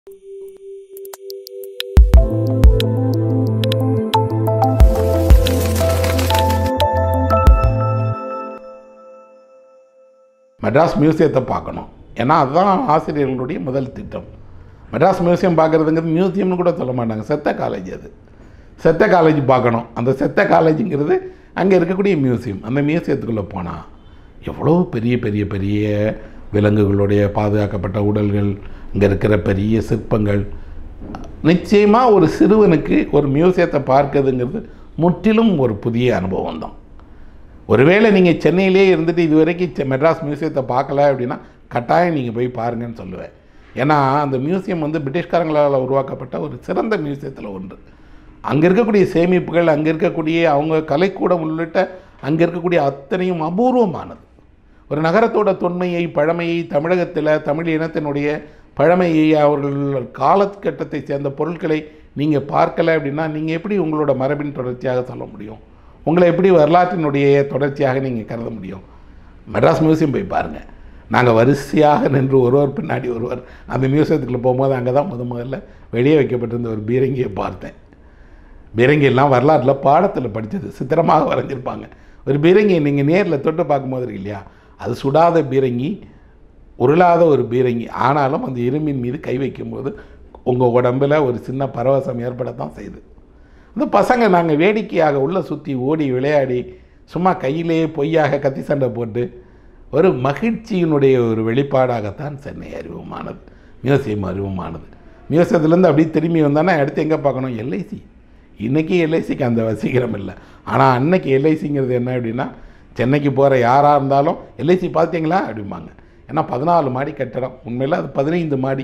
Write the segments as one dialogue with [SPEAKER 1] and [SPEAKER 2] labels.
[SPEAKER 1] மெட்ராஸ் மியூசியத்தை பார்க்கணும் ஏன்னா அதுதான் ஆசிரியர்களுடைய முதல் திட்டம் மெட்ராஸ் மியூசியம் பார்க்குறதுங்கிறது மியூசியம்னு கூட சொல்ல மாட்டாங்க செத்த காலேஜ் அது செத்த காலேஜ் பார்க்கணும் அந்த செத்த காலேஜுங்கிறது அங்கே இருக்கக்கூடிய மியூசியம் அந்த மியூசியத்துக்குள்ளே போனால் எவ்வளோ பெரிய பெரிய பெரிய விலங்குகளுடைய பாதுகாக்கப்பட்ட உடல்கள் இங்கே இருக்கிற பெரிய சிற்பங்கள் நிச்சயமாக ஒரு சிறுவனுக்கு ஒரு மியூசியத்தை பார்க்கறதுங்கிறது முற்றிலும் ஒரு புதிய அனுபவம் தான் ஒருவேளை நீங்கள் சென்னையிலே இருந்துட்டு இது வரைக்கும் செ- மெட்ராஸ் மியூசியத்தை பார்க்கல அப்படின்னா கட்டாயம் நீங்கள் போய் பாருங்கன்னு சொல்லுவேன் ஏன்னா அந்த மியூசியம் வந்து பிரிட்டிஷ்காரங்களால் உருவாக்கப்பட்ட ஒரு சிறந்த மியூசியத்தில் ஒன்று அங்கே இருக்கக்கூடிய சேமிப்புகள் அங்கே இருக்கக்கூடிய அவங்க கலைக்கூடம் உள்ளிட்ட அங்கே இருக்கக்கூடிய அத்தனையும் அபூர்வமானது ஒரு நகரத்தோட தொன்மையை பழமையை தமிழகத்தில் தமிழ் இனத்தினுடைய பழமையை அவர்கள் காலகட்டத்தை சேர்ந்த பொருட்களை நீங்கள் பார்க்கலை அப்படின்னா நீங்கள் எப்படி உங்களோட மரபின் தொடர்ச்சியாக சொல்ல முடியும் உங்களை எப்படி வரலாற்றினுடைய தொடர்ச்சியாக நீங்கள் கருத முடியும் மெட்ராஸ் மியூசியம் போய் பாருங்கள் நாங்கள் வரிசையாக நின்று ஒருவர் பின்னாடி ஒருவர் அந்த மியூசியத்துக்குள்ளே போகும்போது அங்கே தான் முத முதல்ல வெளியே வைக்கப்பட்டிருந்த ஒரு பீரங்கியை பார்த்தேன் பீரங்கி எல்லாம் வரலாற்றில் பாடத்தில் படித்தது சித்திரமாக வரைஞ்சிருப்பாங்க ஒரு பீரங்கியை நீங்கள் நேரில் தொட்டு பார்க்கும்போது இருக்கு இல்லையா அது சுடாத பீரங்கி உருளாத ஒரு பீரங்கி ஆனாலும் அந்த இரும்பின் மீது கை வைக்கும்போது உங்கள் உடம்பில் ஒரு சின்ன பரவசம் ஏற்படத்தான் செய்யுது அந்த பசங்க நாங்கள் வேடிக்கையாக உள்ளே சுற்றி ஓடி விளையாடி சும்மா கையிலேயே பொய்யாக கத்தி சண்டை போட்டு ஒரு மகிழ்ச்சியினுடைய ஒரு வெளிப்பாடாகத்தான் சென்னை அறிமுகமானது மியூசியம் அறிமுகமானது மியூசியத்துலேருந்து அப்படியே திரும்பி வந்தானே அடுத்து எங்கே பார்க்கணும் எல்ஐசி இன்றைக்கி எல்ஐசிக்கு அந்த வசீகரம் இல்லை ஆனால் அன்னைக்கு எல்ஐசிங்கிறது என்ன அப்படின்னா சென்னைக்கு போகிற யாராக இருந்தாலும் எல்ஐசி பார்த்தீங்களா அப்படிம்பாங்க ஏன்னா பதினாலு மாடி கட்டடம் உண்மையில் அது பதினைந்து மாடி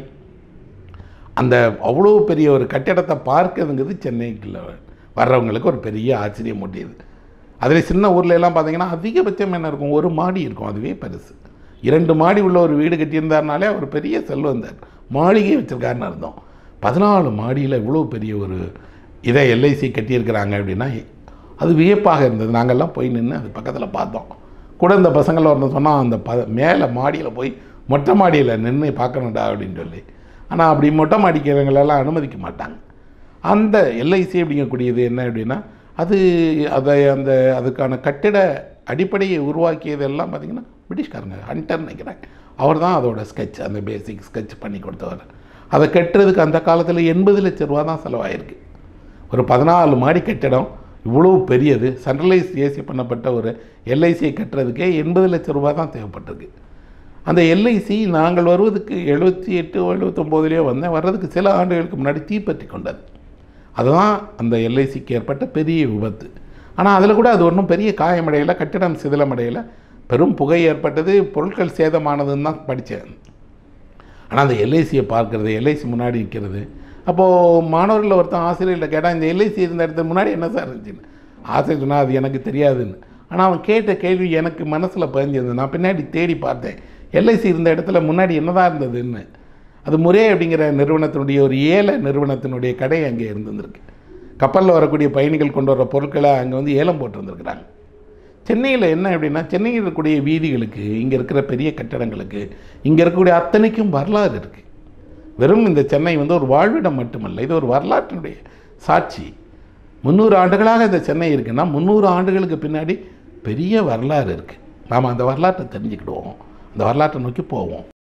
[SPEAKER 1] அந்த அவ்வளோ பெரிய ஒரு கட்டிடத்தை பார்க்கறதுங்கிறது சென்னைக்குள்ள வர்றவங்களுக்கு ஒரு பெரிய ஆச்சரியம் மூட்டியது அதில் சின்ன ஊர்ல எல்லாம் பார்த்தீங்கன்னா அதிகபட்சம் என்ன இருக்கும் ஒரு மாடி இருக்கும் அதுவே பெருசு இரண்டு மாடி உள்ள ஒரு வீடு கட்டியிருந்தாருனாலே அவர் பெரிய செல்வந்தார் மாளிகை வச்சுருக்காருன்னு அர்த்தம் பதினாலு மாடியில் இவ்வளோ பெரிய ஒரு இதை எல்ஐசி கட்டியிருக்கிறாங்க அப்படின்னா அது வியப்பாக இருந்தது நாங்கள்லாம் போய் நின்று அது பக்கத்தில் பார்த்தோம் கூட இந்த பசங்களை ஒருத்தன் சொன்னால் அந்த ப மேலே மாடியில் போய் மொட்டை மாடியில் நின்று பார்க்கணும்டா அப்படின்னு சொல்லி ஆனால் அப்படி மொட்டை மாடிக்கிறவங்களெல்லாம் அனுமதிக்க மாட்டாங்க அந்த எல்ஐசி அப்படிங்கக்கூடியது என்ன அப்படின்னா அது அதை அந்த அதுக்கான கட்டிட அடிப்படையை உருவாக்கியதெல்லாம் பார்த்திங்கன்னா பிரிட்டிஷ்காரங்க ஹண்டர் நினைக்கிறேன் அவர் தான் அதோட ஸ்கெட்ச் அந்த பேசிக் ஸ்கெட்ச் பண்ணி கொடுத்தவர் அதை கட்டுறதுக்கு அந்த காலத்தில் எண்பது லட்ச ரூபா தான் செலவாயிருக்கு ஒரு பதினாலு மாடி கட்டிடம் இவ்வளோ பெரியது சென்ட்ரலைஸ் ஏசி பண்ணப்பட்ட ஒரு எல்ஐசியை கட்டுறதுக்கே எண்பது லட்ச ரூபா தான் தேவைப்பட்டிருக்கு அந்த எல்ஐசி நாங்கள் வருவதுக்கு எழுபத்தி எட்டு எழுபத்தொம்போதுலேயோ வந்தேன் வர்றதுக்கு சில ஆண்டுகளுக்கு முன்னாடி தீப்பற்றி கொண்டது அதுதான் அந்த எல்ஐசிக்கு ஏற்பட்ட பெரிய விபத்து ஆனால் அதில் கூட அது ஒன்றும் பெரிய காயமடையலை கட்டிடம் சிதிலமடையலை பெரும் புகை ஏற்பட்டது பொருட்கள் சேதமானதுன்னு தான் படித்தேன் ஆனால் அந்த எல்ஐசியை பார்க்குறது எல்ஐசி முன்னாடி நிற்கிறது அப்போது மாணவர்கள் ஒருத்தன் ஆசிரியர்கிட்ட கேட்டால் இந்த எல்ஐசி இருந்த இடத்துக்கு முன்னாடி என்ன சார் இருந்துச்சுன்னு ஆசிரியர் சொன்னால் அது எனக்கு தெரியாதுன்னு ஆனால் அவன் கேட்ட கேள்வி எனக்கு மனசில் பதிஞ்சது நான் பின்னாடி தேடி பார்த்தேன் எல்ஐசி இருந்த இடத்துல முன்னாடி என்னதான் இருந்ததுன்னு அது முரே அப்படிங்கிற நிறுவனத்தினுடைய ஒரு ஏல நிறுவனத்தினுடைய கடை அங்கே இருந்திருக்கு கப்பலில் வரக்கூடிய பயணிகள் கொண்டு வர பொருட்களை அங்கே வந்து ஏலம் போட்டிருந்துருக்குறாங்க சென்னையில் என்ன அப்படின்னா சென்னையில் இருக்கக்கூடிய வீதிகளுக்கு இங்கே இருக்கிற பெரிய கட்டடங்களுக்கு இங்கே இருக்கக்கூடிய அத்தனைக்கும் வரலாறு இருக்குது வெறும் இந்த சென்னை வந்து ஒரு வாழ்விடம் மட்டுமல்ல இது ஒரு வரலாற்றினுடைய சாட்சி முந்நூறு ஆண்டுகளாக இந்த சென்னை இருக்குன்னா முந்நூறு ஆண்டுகளுக்கு பின்னாடி பெரிய வரலாறு இருக்குது நாம் அந்த வரலாற்றை தெரிஞ்சுக்கிடுவோம் அந்த வரலாற்றை நோக்கி போவோம்